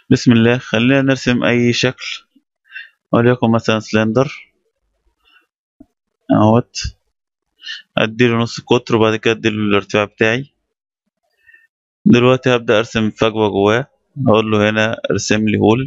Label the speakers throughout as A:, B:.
A: بسم الله خلينا نرسم اي شكل وليكن مثلا سلندر اهوت اديله نص قطر وبعد كده اديله الارتفاع بتاعي دلوقتي هبدأ ارسم فجوة جواه اقول له هنا ارسم لي هول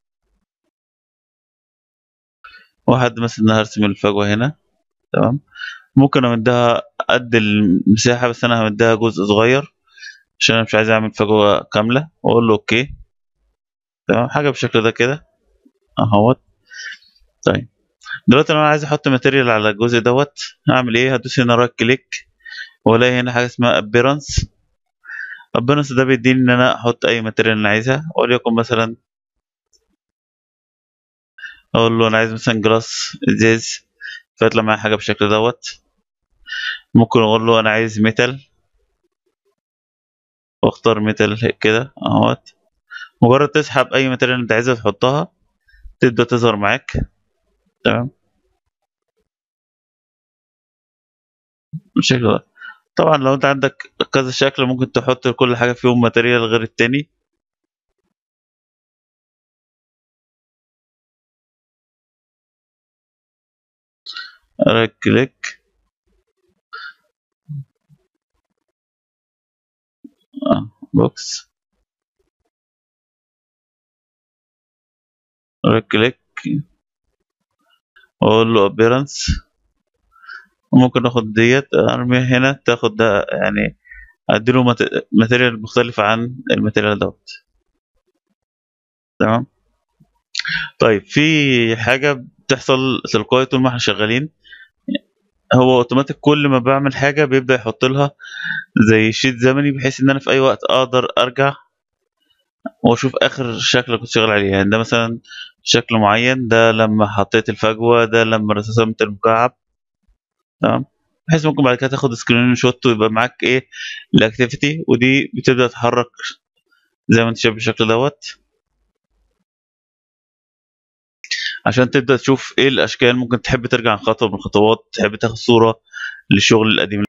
A: واحد مثلا هرسم الفجوة هنا تمام ممكن امدها قد المساحة بس انا همدها جزء صغير عشان انا مش عايز اعمل فجوة كاملة واقول له اوكي تمام حاجة بالشكل ده كده اهوت طيب دلوقتي لو انا عايز احط ماتيريال على الجزء دوت هعمل ايه هدوس هنا رايت كليك والاقي هنا حاجة اسمها ابيرنس ابيرنس ده بيديني ان انا احط اي ماتيريال انا عايزها وليكن مثلا اقول له انا عايز مثلا جلاس ازاز فيطلع معايا حاجة بالشكل دوت ممكن اقول له انا عايز ميتال واختار ميتال كده اهوت مجرد تسحب اي ماتيريال انت عايزها تحطها تبدأ تظهر معاك تمام بالشكل ده طبعا لو انت عندك كذا شكل ممكن تحط كل حاجة فيهم ماتيريال غير التاني رايت كليك اه بوكس رايت كليك واقول له appearance وممكن اخد ديت ارميها هنا تاخد ده يعني اديله ماتيريال مختلفة عن الماتيريال دوت تمام طيب في حاجة بتحصل تلقائي طول ما احنا شغالين هو اوتوماتيك كل ما بعمل حاجة بيبدأ يحط لها زي شيت زمني بحيث ان انا في اي وقت اقدر ارجع واشوف اخر شكل كنت شغال عليه يعني ده مثلا شكل معين ده لما حطيت الفجوة ده لما رسمت المكعب تمام بحيث ممكن بعد كده تاخد سكرين شوت ويبقى معاك ايه الاكتيفيتي ودي بتبدأ تتحرك زي ما انت شايف بالشكل دوت عشان تبدأ تشوف ايه الاشكال ممكن تحب ترجع خطوة من الخطوات تحب تاخد صورة للشغل القديم